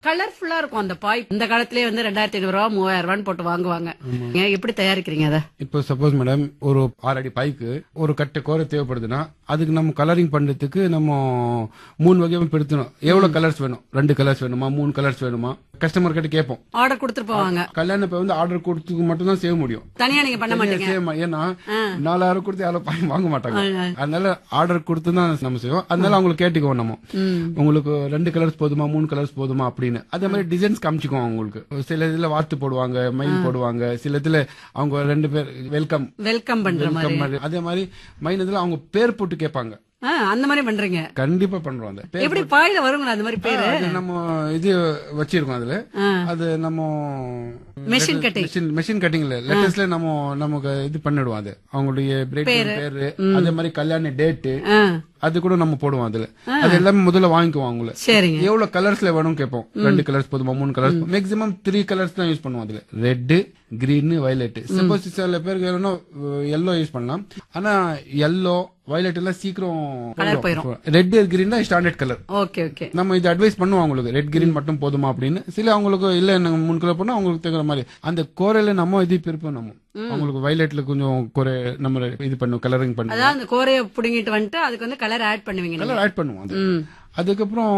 கலர்ஃபுல்லா இருக்கும் அந்த பாய் இந்த காலத்திலேயே வந்து ரெண்டாயிரத்தி ஐநூறு ரூபா மூவாயிரம் ரூபான்னு போட்டு வாங்குவாங்க ஏன் எப்படி தயாரிக்கிறீங்க அதை இப்போ சப்போஸ் மேடம் ஒரு ஆறு அடி பைக்கு ஒரு கட்டை கோரை தேவைப்படுதுன்னா அதுக்கு நம்ம கலரிங் பண்றதுக்கு நம்ம மூணு வகையாக பிரித்தணும் எவ்வளவு கலர்ஸ் வேணும் ரெண்டு கலர்ஸ் வேணுமா மூணு கலர்ஸ் வேணுமா கஸ்டமர் கிட்ட கேட்போம் ஆர்டர் கொடுத்துட்டு போவாங்க கல்யாணம் இப்ப வந்து ஆர்டர் கொடுத்துக்கு மட்டும் தான் செய்ய முடியும் தனியா நீங்க பண்ண மாட்டீங்க செய்ய மா- ஏன்னா நாலாயிரம் கொடுத்து யாரும் பாய் வாங்க மாட்டாங்க அதனால ஆர்டர் கொடுத்து தான் நம்ம செய்வோம் அதனால அவங்களுக்கு கேட்டுக்குவோம் நம்ம உங்களுக்கு ரெண்டு கலர்ஸ் போதுமா மூணு கலர்ஸ் போதுமா அப்படின்னு அதே மாதிரி டிசைன்ஸ் காமிச்சுக்குவோம் அவங்களுக்கு சில இதுல வாத்து போடுவாங்க மயில் போடுவாங்க சில இதுல அவங்க ரெண்டு பேர் வெல்கம் வெல்கம் பண்ற மாதிரி அதே மாதிரி மைன் இதுல அவங்க பேர் போட்டு கேட்பாங்க ஆ, அந்த மாதிரி பண்றீங்க கண்டிப்பா பண்றோம் அந்த பேர் எப்படி பாயில வருங்களா அந்த மாதிரி பேரு அது நம்ம இது வச்சிருக்கோம் அதுல ஆ. அது நம்ம Machine cutting. மெஷின் மெஷின் கட்டிங்ல லெட்டர்ஸ்ல நம்ம நமக்கு இது பண்ணிடுவோம் அது அவங்களுடைய break பேரு அதே மாதிரி கல்யாண டேட்டு ஆ, அது கூட நம்ம போடுவோம் அதுல அது எல்லாமே முதல்ல வாங்கிக்குவோம் அவங்கள சரிங்க எவ்வளவு கலர்ஸ்ல வேணும் கேட்போம் ரெண்டு கலர்ஸ் போதுமா மூணு கலர்ஸ் மேக்ஸிமம் த்ரீ கலர்ஸ் தான் யூஸ் பண்ணுவோம் அதுல ரெட் கிரீன் வயலட் சப்போஸ் சில பேருக்கு வேணும்னா எல்லோ யூஸ் பண்ணலாம் ஆனா எல்லோ வயலட் எல்லாம் சீக்கிரம் ரெட் கிரீன் தான் ஸ்டாண்டர்ட் கலர் ஓகே ஓகே நம்ம இது அட்வைஸ் பண்ணுவோம் அவங்களுக்கு ரெட் கிரீன் மட்டும் போதுமா அப்படின்னு சில அவங்களுக்கு இல்ல நாங்க மூணு கலர் பண்ணா அவங்களுக்கு தகுந்த மாதிரி அந்த கோரையில நம்ம இது பிரிப்போம் நம்ம அவங்களுக்கு வயலட்ல கொஞ்சம் குறை நம்ம இது பண்ணுவோம் கலரிங் பண்ணுவோம் அதான் அந்த கோரைய புடுங்கிட்டு வந்துட்டு அதுக்கு வந்து கலர் ஆட் பண்ணுவீங்க நீங்க கலர் ஆட் பண்ணுவோம் அது ம். அதுக்கப்புறம்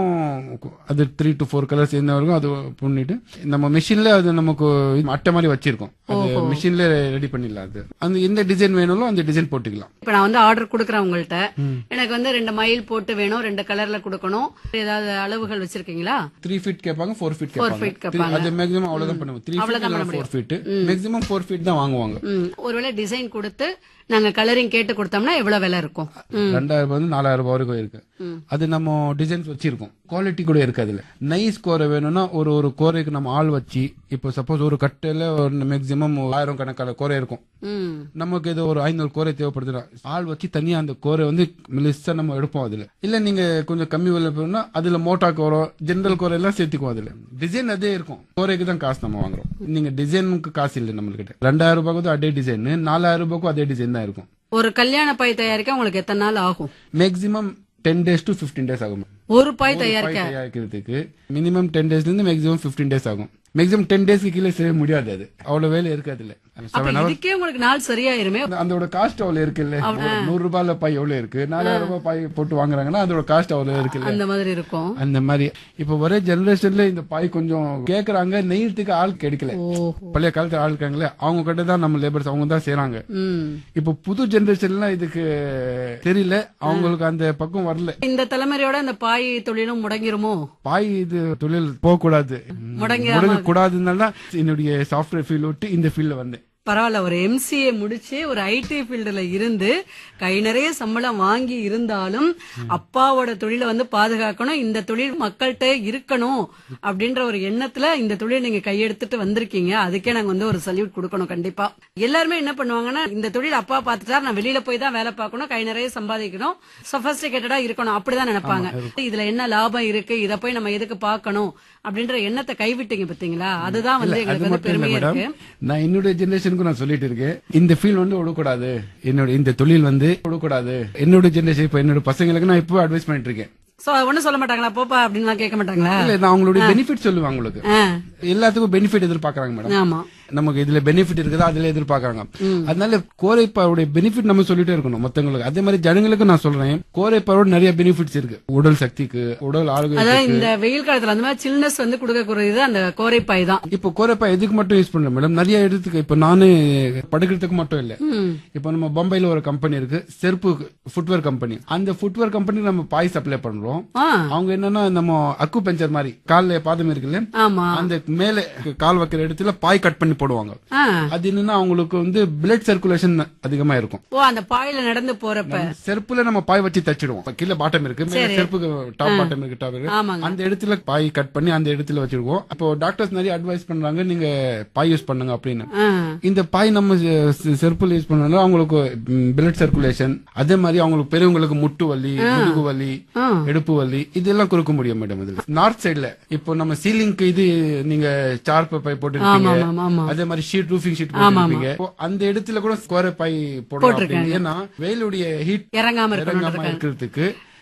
அது த்ரீ டு ஃபோர் கலர்ஸ் என்ன வரைக்கும் அது பண்ணிட்டு நம்ம மிஷின்ல அது நமக்கு இது அட்டை மாதிரி வச்சிருக்கோம் அது மிஷின்ல ரெடி பண்ணிடலாம் அது அந்த எந்த டிசைன் வேணுமோ அந்த டிசைன் போட்டுக்கலாம் இப்ப நான் வந்து ஆர்டர் கொடுக்குறேன் உங்கள்ட்ட எனக்கு வந்து ரெண்டு மயில் போட்டு வேணும் ரெண்டு கலர்ல கொடுக்கணும் ஏதாவது அளவுகள் வச்சிருக்கீங்களா த்ரீ ஃபீட் கேட்பாங்க ஃபோர் ஃபீட் feet கேட்பாங்க கேட்பாங்க. Three- அது மேக்ஸிமம் அவ்வளவுதான் பண்ணுவோம் three feet four feet maximum four feet தான் வாங்குவாங்க ம். ஒருவேளை டிசைன் கொடுத்து நாங்க கலரிங் கேட்டு கொடுத்தோம்னா எவ்வளவு விலை இருக்கும் ரெண்டாயிரம் ரூபாய் வந்து நாலாயிரம் ரூபாய் வரைக்கும் இருக்கு அது நம்ம டிசைன்ஸ் வச்சிருக்கோம் குவாலிட்டி கூட இருக்கு அதுல நைஸ் கோரை வேணும்னா ஒரு ஒரு கோரைக்கு நம்ம ஆள் வச்சு இப்போ சப்போஸ் ஒரு கட்டையில ஒரு மேக்ஸிமம் ஆயிரம் கணக்கான கோரை இருக்கும் ம். நமக்கு இது ஒரு ஐநூறு கோரை தேவைப்படுதுன்னா ஆள் வச்சு தனியா அந்த கோரை வந்து மெலிசா நம்ம எடுப்போம் அதுல இல்ல நீங்க கொஞ்சம் கம்மி விலை போனா அதுல மோட்டா கோரோ ஜெனரல் கோரை எல்லாம் சேர்த்துக்குவோம் அதுல டிசைன் அதே இருக்கும் கோரைக்கு தான் காசு நம்ம வாங்குறோம் நீங்க டிசைனுக்கு காசு இல்லை நம்மள்கிட்ட ரெண்டாயிரம் ரூபாய்க்கு அதே டிசைன் நாலாயிரம் ரூபாய்க்கும் அதே டிசைன் தான் இருக்கும் ஒரு கல்யாண பாய் தயாரிக்க உங்களுக்கு எத்தனை நாள் ஆகும் maximum ten days to fifteen days ஆகும் ஒரு பாய் தயாரிக்க பாய் தயாரிக்கிறதுக்கு மினிமம் டென் டேஸ்ல இருந்து மேக்ஸிமம் ஃபிஃப்டீன் டேஸ் ஆகும் மேக்ஸிமம் டென் டேஸ்க்கு கீழே செய்ய முடியாது அது அவ்வளவு வேலை இருக்காது இல்ல அப்ப இதுக்கே உங்களுக்கு நாள் சரியாயிருமே அதோட காஸ்ட் அவ்வளவு இருக்குல்ல ஒரு நூறு ரூபாயில பாய் எவ்வளவு இருக்கு நாலாயிரம் ரூபாய் பாய் போட்டு வாங்குறாங்கன்னா அதோட காஸ்ட் அவ்வளவு இருக்குல்ல அந்த மாதிரி இருக்கும் அந்த மாதிரி இப்ப ஒரே ஜெனரேஷன்ல இந்த பாய் கொஞ்சம் கேக்குறாங்க நெய்யறதுக்கு ஆள் கிடைக்கல ஓஹோ பழைய காலத்துல ஆள் இருக்காங்களே அவங்க கிட்ட தான் நம்ம லேபர்ஸ் அவங்க தான் செய்யறாங்க ம். இப்ப புது ஜெனரேஷன்லாம் இதுக்கு தெரியல அவங்களுக்கு அந்த பக்கம் வரல இந்த தலைமுறையோட இந்த பாய் தொழிலும் முடங்கிருமோ பாய் இது தொழில் போக கூடாது முடங்கிராம முடங்க கூடாதுனால தான் என்னுடைய சாஃப்ட்வேர் ஃபீல்ட் விட்டு இந்த ஃபீல்ட்ல வந்தேன் பரவாயில்ல ஒரு எம்சிஏ முடிச்சு ஒரு ஐடி ஃபீல்டுல இருந்து கை நிறைய சம்பளம் வாங்கி இருந்தாலும் அப்பாவோட தொழிலை வந்து பாதுகாக்கணும் இந்த தொழில் மக்கள்கிட்ட இருக்கணும் அப்படின்ற ஒரு எண்ணத்துல இந்த தொழிலை நீங்க கையெடுத்துட்டு வந்திருக்கீங்க அதுக்கே நாங்க வந்து ஒரு சல்யூட் கொடுக்கணும் கண்டிப்பா எல்லாருமே என்ன பண்ணுவாங்கன்னா இந்த தொழில் அப்பா பார்த்துட்டா நான் வெளியில போய் தான் வேலை பார்க்கணும் கை நிறைய சம்பாதிக்கணும் சொபஸ்டிகேட்டடா இருக்கணும் அப்படிதான் நினைப்பாங்க இதுல என்ன லாபம் இருக்கு இத போய் நம்ம எதுக்கு பார்க்கணும் அப்படின்ற எண்ணத்தை கைவிட்டீங்க பாத்தீங்களா அதுதான் வந்து அது எங்களுக்கு வந்து மட்டும் இல்ல பெருமையா மேடம் இருக்கு நான் என்னுடைய ஜெனரேஷனுக்கு நான் சொல்லிட்டு இருக்கேன் இந்த ஃபீல்ட் வந்து விடக்கூடாது என்னோட இந்த தொழில் வந்து விடக்கூடாது என்னோட ஜெனரேஷன் இப்ப என்னோட பசங்களுக்கு நான் இப்போ அட்வைஸ் பண்ணிட்டு இருக்கேன் சோ ஒண்ணும் சொல்ல மாட்டாங்களா போப்பா அப்படின்னு கேட்க மாட்டாங்களா இல்ல நான் அவங்களுடைய பெனிஃபிட் சொல்லுவேன் அவங்களுக்கு ஆ, எல்லாத்துக்கும் பெனிஃபிட் எதிர்பார்க்கறாங்க மேடம் ஆமா நமக்கு இதுல பெனிஃபிட் இருக்குதா அதுல எதிர்பார்க்கறாங்க அதனால கோரைப்பாவுடைய பெனிஃபிட் நம்ம சொல்லிட்டே இருக்கணும் மத்தவங்களுக்கு அதே மாதிரி ஜனங்களுக்கு நான் சொல்றேன் கோரைப்பாவோட நிறைய பெனிஃபிட்ஸ் இருக்கு உடல் சக்திக்கு உடல் ஆரோக்கியம் அதாவது இந்த வெயில் காலத்துல அந்த மாதிரி சில்னஸ் வந்து கொடுக்கக்கூடியது அந்த கோரைப்பாய் தான் இப்போ கோரைப்பா எதுக்கு மட்டும் யூஸ் பண்றேன் மேடம் நிறைய இடத்துக்கு இப்ப நானு படுக்கிறதுக்கு மட்டும் இல்ல இப்போ நம்ம பம்பாயில ஒரு கம்பெனி இருக்கு செருப்பு ஃபுட்வேர் கம்பெனி அந்த ஃபுட்வேர் கம்பெனி நம்ம பாய் சப்ளை பண்றோம் ஆ, அவங்க என்னன்னா நம்ம அக்கு பஞ்சர் மாதிரி கால்ல பாதம் இருக்குல்ல ஆமா அந்த மேல கால் வைக்கிற இடத்துல பாய் கட் பண்ணி போடுவாங்க ஆ. அது என்னன்னா அவங்களுக்கு வந்து பிளட் சர்க்குலேஷன் அதிகமா இருக்கும் ஓ அந்த பாயில நடந்து போறப்ப செருப்புல நம்ம பாய் வச்சு தச்சிடுவோம் கீழே பாட்டம் இருக்கு மேல செருப்புக்கு டாப் பாட்டம் இருக்கு டாப் இருக்கு ஆமாங்க அந்த இடத்துல பாய் கட் பண்ணி அந்த இடத்துல வச்சிருக்கோம் அப்போ டாக்டர்ஸ் நிறைய அட்வைஸ் பண்றாங்க நீங்க பாய் யூஸ் பண்ணுங்க அப்படின்னு ஆ, இந்த பாய் நம்ம செ- செ- செருப்புல யூஸ் பண்ணனால அவங்களுக்கு பிளட் சர்க்குலேஷன் அதே மாதிரி அவங்களுக்கு பெரியவங்களுக்கு முட்டு வலி முதுகு வலி ஆ. இடுப்பு வலி இதெல்லாம் கொடுக்க முடியும் மேடம் இதுல நார்த் சைடுல இப்போ நம்ம சீலிங்க்கு இது நீங்க சார்ப பை போட்டுருப்பீங்க ஆமா ஆமா ஆமா அதே மாதிரி ஷீட் ரூஃபிங் ஷீட் போட்டுருப்பீங்க இப்போ அந்த இடத்துல கூட ஸ்கோர பை போடலாம் அப்படின்னு. ஏன்னா வெயிலுடைய ஹீட் இறங்காம இருக்கணும் இறங்காம இருக்கிறதுக்கு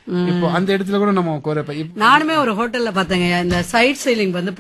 இப்போ அந்த இடத்துல கூட நம்ம கோரை பை- இப்ப நானுமே ஒரு ஹோட்டல்ல பார்த்தேங்க இந்த சைட் சீலிங் வந்து